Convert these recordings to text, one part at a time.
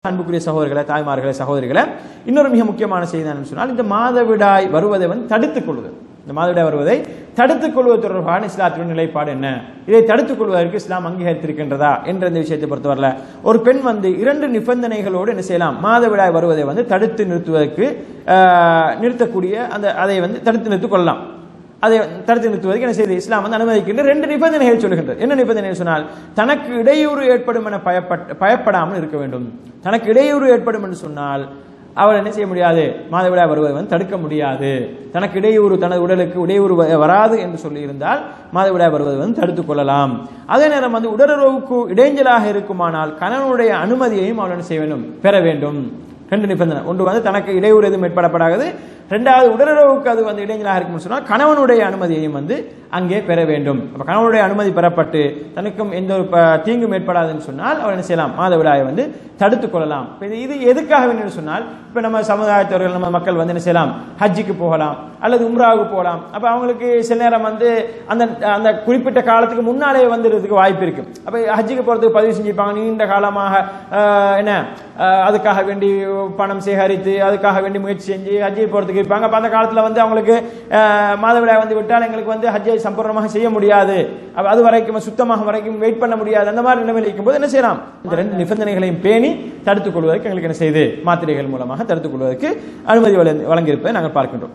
அன்புக்குரிய சகோதரர்களை தாய்மார்களே சகோதரிகளை இன்னொரு மிக முக்கியமான செய்தி என்னன்னு சொன்னால் இந்த மாதவிடாய் வருவதை வந்து தடுத்துக் கொள்வது இந்த மாதவிடாய் வருவதை தடுத்துக் கொள்வது தொடர்பான இஸ்லாத்தின் நிலைப்பாடு என்ன இதை தடுத்துக் கொள்வதற்கு இஸ்லாம் அங்கீகரித்திருக்கின்றதா என்ற இந்த விஷயத்தை பொறுத்தவரையில ஒரு பெண் வந்து இரண்டு நிபந்தனைகளோடு என்ன செய்யலாம் மாதவிடாய் வருவதை வந்து தடுத்து நிறுத்துவதற்கு ஆஹ், நிறுத்தக்கூடிய அந்த அதை வந்து தடுத்து நிறுத்திக் கொள்ளலாம் அதை தடுத்து நிறுத்துவதற்கு என்ன செய்து இஸ்லாம் வந்து அனுமதிக்கின்ற ரெண்டு நிபந்தனைகள் சொல்கின்றது என்ன நிபந்தனை சொன்னால் தனக்கு இடையூறு ஏற்படும் என பயப்பட் பயப்படாமல் இருக்க வேண்டும் தனக்கு இடையூறு ஏற்படும் என்று சொன்னால் அவர் என்ன செய்ய முடியாது மாதவிடாய் வருவதை வந்து தடுக்க முடியாது தனக்கு இடையூறு தனது உடலுக்கு இடையூறு வ- வராது என்று சொல்லி இருந்தால் மாதவிடாய் வருவதை வந்து தடுத்துக் கொள்ளலாம் அதே நேரம் வந்து உடலுறவுக்கு இடைஞ்சலாக இருக்குமானால் கணவனுடைய அனுமதியையும் அவள் என்ன செய்ய வேண்டும் பெற வேண்டும் ரெண்டு நிபந்தனை ஒன்று வந்து தனக்கு இடையூறு எதுவும் ஏற்படப்படாது ரெண்டாவது உடலுறவுக்கு அது வந்து இடைஞ்சலாக இருக்கும்னு சொன்னால் கணவனுடைய அனுமதியையும் வந்து அங்கே பெற வேண்டும் அப்ப கணவனுடைய அனுமதி பெறப்பட்டு தனக்கும் எந்த ஒரு ப- தீங்கும் ஏற்படாதுன்னு சொன்னால் அவர் என்ன செய்யலாம் மாதவிடாயை வந்து தடுத்துக் கொள்ளலாம் இப்ப இது இது எதுக்காக வேண்டும் சொன்னால் இப்ப நம்ம சமுதாயத்தவர்கள் நம்ம மக்கள் வந்து என்ன செய்யலாம் ஹஜ்ஜுக்கு போகலாம் அல்லது உம்ராவுக்கு போகலாம் அப்ப அவங்களுக்கு சில நேரம் வந்து அந்த அந்த குறிப்பிட்ட காலத்துக்கு முன்னாலே வந்துடுறதுக்கு வாய்ப்பு இருக்கு அப்ப ஹஜ்ஜுக்கு போறதுக்கு பதிவு செஞ்சிருப்பாங்க நீண்ட காலமாக ஆஹ், என்ன ஆஹ், அதுக்காக வேண்டி பணம் சேகரித்து அதுக்காக வேண்டி முயற்சி செஞ்சு ஹஜ்ஜி போறதுக்கு இருப்பாங்க அப்ப அந்த காலத்துல வந்து அவங்களுக்கு ஆஹ், மாதவிடாய் வந்து விட்டால் எங்களுக்கு வந்து ஹஜ்ஜை சம்பூர்ணமாக செய்ய முடியாது அப்ப அது வரைக்கும் சுத்தமாக வரைக்கும் வெயிட் பண்ண முடியாது அந்த மாதிரி நிலைமையில் இருக்கும்போது என்ன செய்யலாம் இந்த ரெண்டு நிபந்தனைகளையும் பேணி தடுத்துக் கொள்வதற்கு எங்களுக்கு என்ன செய்து மாத்திரைகள் மூலமாக தடுத்துக் கொள்வதற்கு அனுமதி வழங்கி- வழங்கியிருப்பதை நாங்கள் பார்க்கின்றோம்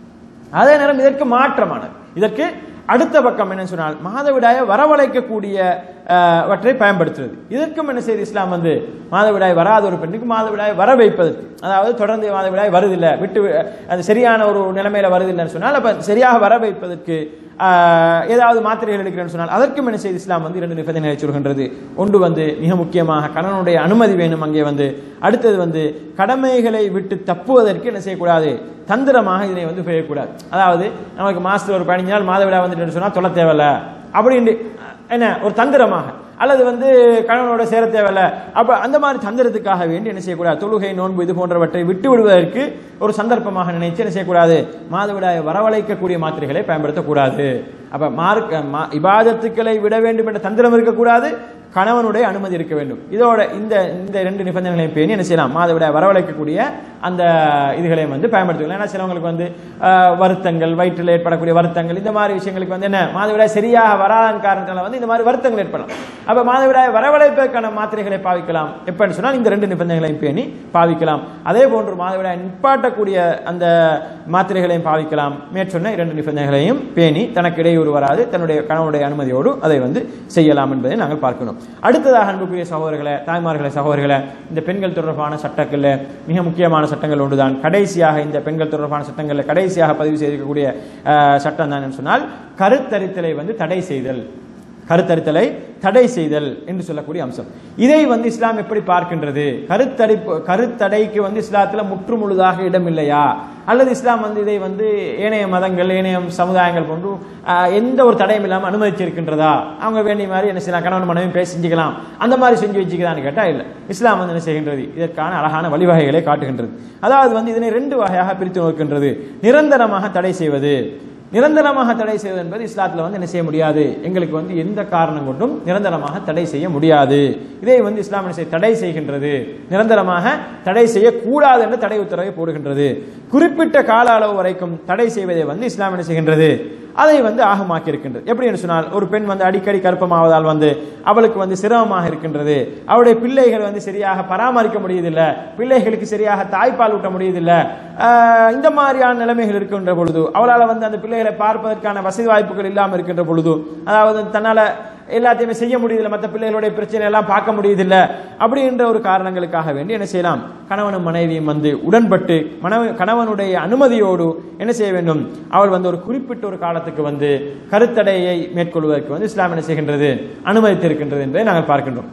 அதே நேரம் இதற்கு மாற்றமானது இதற்கு அடுத்த பக்கம் என்ன சொன்னால் மாதவிடாயை வரவழைக்கக்கூடிய அஹ், வற்றை பயன்படுத்துறது இதற்கும் என்ன செய்து இஸ்லாம் வந்து மாதவிடாய் வராத ஒரு பெண்ணுக்கு மாதவிடாய் வர வைப்பதற்கு அதாவது தொடர்ந்து மாதவிடாய் வருதில்லை விட்டு அது சரியான ஒரு நிலைமையில வருதில்லைன்னு சொன்னால் அப்ப சரியாக வர வைப்பதற்கு அஹ், ஏதாவது மாத்திரைகள் எடுக்கிறேன்னு சொன்னால் அதற்கும் என்ன செய்து இஸ்லாம் வந்து இரண்டு நிபந்தனைகளை சொல்கின்றது ஒன்று வந்து மிக முக்கியமாக கணவனுடைய அனுமதி வேணும் அங்கே வந்து அடுத்தது வந்து கடமைகளை விட்டு தப்புவதற்கு என்ன செய்யக்கூடாது தந்திரமாக இதனை வந்து செய்யக்கூடாது அதாவது நமக்கு மாசத்துல ஒரு பதினஞ்சு நாள் மாதவிடா வந்துட்டு சொன்னா தொல்ல தேவையில்ல அப்படின்னு என்ன ஒரு தந்திரமாக அல்லது வந்து கணவனோட சேர தேவையில்ல அப்ப அந்த மாதிரி தந்திரத்துக்காக வேண்டி என்ன செய்யக்கூடாது தொழுகை நோன்பு இது போன்றவற்றை விட்டு விடுவதற்கு ஒரு சந்தர்ப்பமாக நினைச்சு என்ன செய்யக்கூடாது மாதவிடாயை வரவழைக்கக்கூடிய மாத்திரைகளை பயன்படுத்தக்கூடாது அப்ப மார்க்க மா- இபாதத்துக்களை விட வேண்டும் என்ற தந்திரம் இருக்கக்கூடாது கணவனுடைய அனுமதி இருக்க வேண்டும் இதோட இந்த இந்த ரெண்டு நிபந்தனைகளையும் பேணி என்ன செய்யலாம் மாதவிடாய் வரவழைக்கக்கூடிய அந்த இதுகளையும் வந்து பயன்படுத்திக்கலாம் ஏன்னா சிலவங்களுக்கு வந்து ஆஹ், வருத்தங்கள் வயிற்றில் ஏற்படக்கூடிய வருத்தங்கள் இந்த மாதிரி விஷயங்களுக்கு வந்து என்ன மாதவிடாய் சரியாக வராத காரணத்தால வந்து இந்த மாதிரி வருத்தங்கள் ஏற்படலாம் அப்ப மாதவிடாய் வரவழைப்பதற்கான மாத்திரைகளை பாவிக்கலாம் எப்பன்னு சொன்னால் இந்த ரெண்டு நிபந்தனைகளையும் பேணி பாவிக்கலாம் அதே போன்று மாதவிடாய் நிப்பாட்டக்கூடிய அந்த மாத்திரைகளையும் பாவிக்கலாம் மேற்சொன்ன இரண்டு நிபந்தனைகளையும் பேணி தனக்கு இடையூறு வராது தன்னுடைய கணவனுடைய அனுமதியோடு அதை வந்து செய்யலாம் என்பதை நாங்கள் பார்க்கணும் அடுத்ததாக அன்புக்குரிய சகோதரர்களே தாய்மார்களே சகோதரர்களே இந்த பெண்கள் தொடர்பான சட்டங்கள்ல மிக முக்கியமான சட்டங்கள் ஒன்றுதான் கடைசியாக இந்த பெண்கள் தொடர்பான சட்டங்களில் கடைசியாக பதிவு செய்திருக்கக்கூடிய அஹ், சட்டம் தான் என்னன்னு சொன்னால் கருத்தரித்தலை வந்து தடை செய்தல் கருத்தரித்தலை தடை செய்தல் என்று சொல்லக்கூடிய அம்சம் இதை வந்து இஸ்லாம் எப்படி பார்க்கின்றது கருத்தடைப்பு கருத்தடைக்கு வந்து இஸ்லாத்துல முற்று முழுதாக இடம் இல்லையா அல்லது இஸ்லாம் வந்து இதை வந்து ஏனைய மதங்கள் ஏனைய சமுதாயங்கள் போன்று ஆஹ், எந்த ஒரு தடையும் இல்லாமல் அனுமதிச்சிருக்கின்றதா அவங்க வேண்டிய மாதிரி என்ன செய்யலாம் கணவன் மனைவி பேசி செஞ்சுக்கலாம் அந்த மாதிரி செஞ்சு வச்சுக்கலான்னு கேட்டா இல்லை இஸ்லாம் வந்து என்ன செய்கின்றது இதற்கான அழகான வழிவகைகளை காட்டுகின்றது அதாவது வந்து இதனை ரெண்டு வகையாக பிரித்து நோக்கின்றது நிரந்தரமாக தடை செய்வது நிரந்தரமாக தடை செய்வது என்பது இஸ்லாத்துல வந்து என்ன செய்ய முடியாது எங்களுக்கு வந்து எந்த காரணம் கொண்டும் நிரந்தரமாக தடை செய்ய முடியாது இதை வந்து இஸ்லாம் என்ன செய்ய தடை செய்கின்றது நிரந்தரமாக தடை செய்யக்கூடாது என்று தடை உத்தரவை போடுகின்றது குறிப்பிட்ட கால அளவு வரைக்கும் தடை செய்வதை வந்து இஸ்லாம் என்ன செய்கின்றது அதை வந்து ஆகமாக்கி இருக்கின்றது எப்படி என்று சொன்னால் ஒரு பெண் வந்து அடிக்கடி கற்பமாவதால் வந்து அவளுக்கு வந்து சிரமமாக இருக்கின்றது அவளுடைய பிள்ளைகள் வந்து சரியாக பராமரிக்க முடியதில்லை பிள்ளைகளுக்கு சரியாக தாய்ப்பால் ஊட்ட முடியதில்லை ஆஹ் இந்த மாதிரியான நிலைமைகள் இருக்கின்ற பொழுது அவளால் வந்து அந்த பிள்ளைகளை பார்ப்பதற்கான வசதி வாய்ப்புகள் இல்லாமல் இருக்கின்ற பொழுது அதாவது தன்னால எல்லாத்தையுமே செய்ய முடியுதில்லை மற்ற பிள்ளைகளுடைய பிரச்சனை எல்லாம் பார்க்க முடியுதில்லை அப்படின்ற ஒரு காரணங்களுக்காக வேண்டி என்ன செய்யலாம் கணவனும் மனைவியும் வந்து உடன்பட்டு மனைவி கணவனுடைய அனுமதியோடு என்ன செய்ய வேண்டும் அவள் வந்து ஒரு குறிப்பிட்ட ஒரு காலத்துக்கு வந்து கருத்தடையை மேற்கொள்வதற்கு வந்து இஸ்லாம் என்ன செய்கின்றது அனுமதித்திருக்கின்றது என்பதை நாங்கள் பார்க்கின்றோம்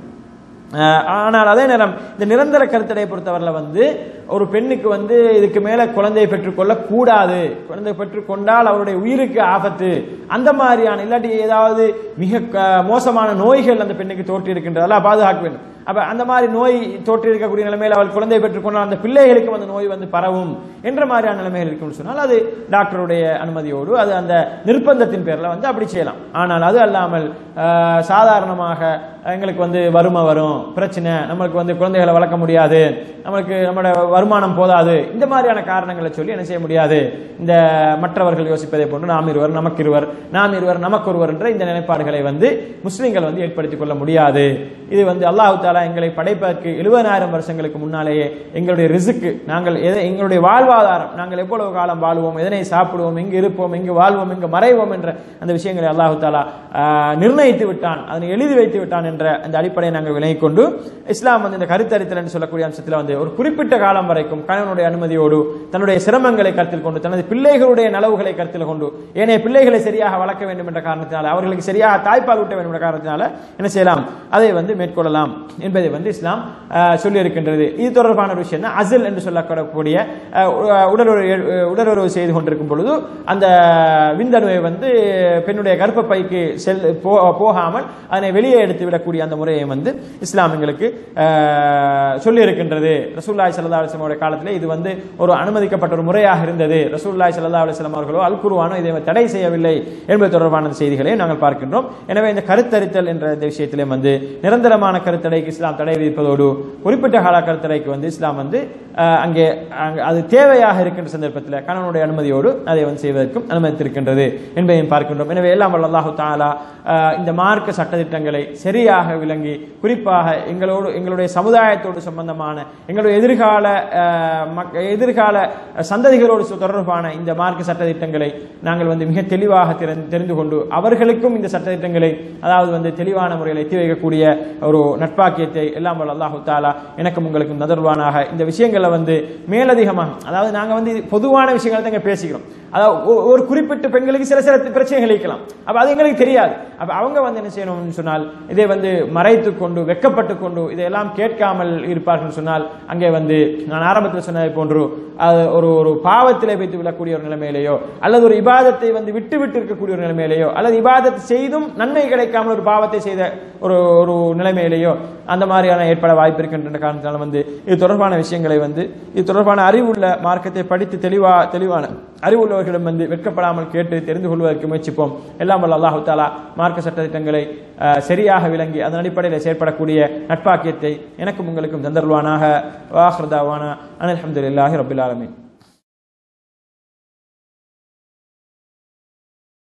அஹ் ஆனால் அதே நேரம் இந்த நிரந்தர கருத்தடையை பொறுத்தவரையில் வந்து ஒரு பெண்ணுக்கு வந்து இதுக்கு மேல குழந்தையை பெற்றுக்கொள்ள கூடாது குழந்தை பெற்றுக்கொண்டால் அவருடைய உயிருக்கு ஆபத்து அந்த மாதிரியான இல்லாட்டி ஏதாவது மிக க- மோசமான நோய்கள் அந்த பெண்ணுக்கு தோற்றி இருக்கின்றதால பாதுகாக்க வேண்டும் அப்ப அந்த மாதிரி நோய் தோற்றி இருக்கக்கூடிய நிலைமையில் அவள் குழந்தை பெற்றுக்கொண்டால் அந்த பிள்ளைகளுக்கும் அந்த நோய் வந்து பரவும் என்ற மாதிரியான நிலைமைகள் இருக்கும்னு சொன்னால் அது டாக்டருடைய அனுமதியோடு அது அந்த நிர்பந்தத்தின் பேர்ல வந்து அப்படி செய்யலாம் ஆனால் அது அல்லாமல் ஆஹ், சாதாரணமாக எங்களுக்கு வந்து வறுமை வரும் பிரச்சனை நம்மளுக்கு வந்து குழந்தைகளை வளர்க்க முடியாது நம்மளுக்கு நம்மளோட வருமானம் போதாது இந்த மாதிரியான காரணங்களை சொல்லி என்ன செய்ய முடியாது இந்த மற்றவர்கள் யோசிப்பதை போன்று நாம் இருவர் நமக்கு இருவர் நாம் இருவர் நமக்கு ஒருவர் என்ற இந்த நிலைப்பாடுகளை வந்து முஸ்லிம்கள் வந்து ஏற்படுத்திக் கொள்ள முடியாது இது வந்து அல்லாஹு தாலா எங்களை படைப்பதற்கு எழுபதாயிரம் வருஷங்களுக்கு முன்னாலேயே எங்களுடைய ரிசுக்கு நாங்கள் எதை எங்களுடைய வாழ்வாதாரம் நாங்கள் எவ்வளவு காலம் வாழ்வோம் எதனை சாப்பிடுவோம் எங்கு இருப்போம் எங்கு வாழ்வோம் எங்கு மறைவோம் என்ற அந்த விஷயங்களை அல்லாஹு தாலா ஆஹ், நிர்ணயித்து விட்டான் அதனை எழுதி வைத்து விட்டான் என்ற அந்த அடிப்படையை நாங்கள் விலகிக் கொண்டு இஸ்லாம் வந்து இந்த கருத்தரித்தல் என்று சொல்லக்கூடிய அம்சத்தில் வந்து ஒரு குறிப்பிட்ட காலம் வரைக்கும் கணவனுடைய அனுமதியோடு தன்னுடைய சிரமங்களை கருத்தில் கொண்டு தனது பிள்ளைகளுடைய நலவுகளை கருத்தில் கொண்டு ஏனைய பிள்ளைகளை சரியாக வளர்க்க வேண்டும் என்ற காரணத்தினால அவர்களுக்கு சரியாக தாய்ப்பால் ஊட்ட வேண்டும் என்ற காரணத்தினால என்ன செய்யலாம் அதை வந்து மேற்கொள்ளலாம் என்பதை வந்து இஸ்லாம் ஆஹ், சொல்லியிருக்கின்றது இது தொடர்பான ஒரு விஷயம் தான் அசில் என்று சொல்லக்கூடிய ஆஹ், உடலுறவு உடலுறவு செய்து கொண்டிருக்கும் பொழுது அந்த விந்தணுவை வந்து பெண்ணுடைய கர்ப்பப்பைக்கு செல் போ- போகாமல் அதனை வெளியே எடுத்து விடக்கூடிய அந்த முறையை வந்து இஸ்லாம் எங்களுக்கு ஆஹ், சொல்லியிருக்கின்றது ரசூல்லாய் சல்லா அலிஸ்லமோட காலத்தில் இது வந்து ஒரு அனுமதிக்கப்பட்ட ஒரு முறையாக இருந்தது ரசூல்லாய் சல்லா அலிஸ்லாம் அவர்களோ அல் குருவானோ இதை தடை செய்யவில்லை என்பது தொடர்பான செய்திகளை நாங்கள் பார்க்கின்றோம் எனவே இந்த கருத்தரித்தல் என்ற இந்த விஷயத்திலே வந்து நிரந்தரமான கருத்தடைக்கு இஸ்லாம் தடை விதிப்பதோடு குறிப்பிட்ட கால கருத்தடைக்கு வந்து இஸ்லாம் வந்து ஆஹ், அங்கே அங்கே அது தேவையாக இருக்கின்ற சந்தர்ப்பத்தில் கணவனுடைய அனுமதியோடு அதை வந்து செய்வதற்கும் அனுமதித்திருக்கின்றது என்பதையும் பார்க்கின்றோம் எனவே எல்லாம் வல்ல அல்லாஹு தாலா ஆஹ், இந்த மார்க்க சட்டத்திட்டங்களை சரியாக விளங்கி குறிப்பாக எங்களோடு எங்களுடைய சமுதாயத்தோடு சம்பந்தமான எங்களுடைய எதிர்கால ஆஹ், மக்க- எதிர்கால சந்ததிகளோடு சு- தொடர்பான இந்த மார்க்க சட்டத்திட்டங்களை நாங்கள் வந்து மிக தெளிவாக தெரிந்து தெரிந்து கொண்டு அவர்களுக்கும் இந்த சட்டத்திட்டங்களை அதாவது வந்து தெளிவான முறையில் எத்தி வைக்கக்கூடிய ஒரு நட்பாக்கியத்தை எல்லாம் வல்ல அல்லாஹு தாலா எனக்கும் உங்களுக்கும் நதர்வானாக இந்த விஷயங்களை வந்து மேலதிகமாக அதாவது நாங்கள் வந்து இது பொதுவான விஷயங்களை தான் இங்க பேசிக்கிறோம் அதாவது ஒ- ஒரு குறிப்பிட்ட பெண்களுக்கு சில சில பிரச்சனைகள் இருக்கலாம் அப்ப அது எங்களுக்கு தெரியாது அப்ப அவங்க வந்து என்ன செய்யணும்னு சொன்னால் இதை வந்து மறைத்து கொண்டு வெக்கப்பட்டு கொண்டு இதையெல்லாம் கேட்காமல் இருப்பார்கள் சொன்னால் அங்கே வந்து நான் ஆரம்பத்தில் சொன்னதை போன்று அது ஒரு ஒரு பாவத்திலே வைத்து விடக்கூடிய ஒரு நிலைமையிலேயோ அல்லது ஒரு இபாதத்தை வந்து விட்டு விட்டு இருக்கக்கூடிய ஒரு நிலைமையிலேயோ அல்லது இபாதத் செய்தும் நன்மை கிடைக்காமல் ஒரு பாவத்தை செய்த ஒரு ஒரு நிலைமையிலேயோ அந்த மாதிரியான ஏற்பட வாய்ப்பு இருக்கின்ற காரணத்தினால வந்து இது தொடர்பான விஷயங்களை வந்து இது தொடர்பான அறிவுள்ள மார்க்கத்தை படித்து தெளிவா தெளிவான அறிவுள்ளவர்களிடம் வந்து வெட்கப்படாமல் கேட்டு தெரிந்து கொள்வதற்கு முயற்சிப்போம் எல்லாம் வல்ல அல்லாஹு தாலா மார்க்க சட்டத்திட்டங்களை அஹ், சரியாக விளங்கி அதன் அடிப்படையில் செயற்படக்கூடிய நட்பாக்கியத்தை எனக்கும் உங்களுக்கும் தந்தருவானாக வாஹ்ரதாவான அனில் அஹமதுல்லாஹி ரபில் ஆலமீன்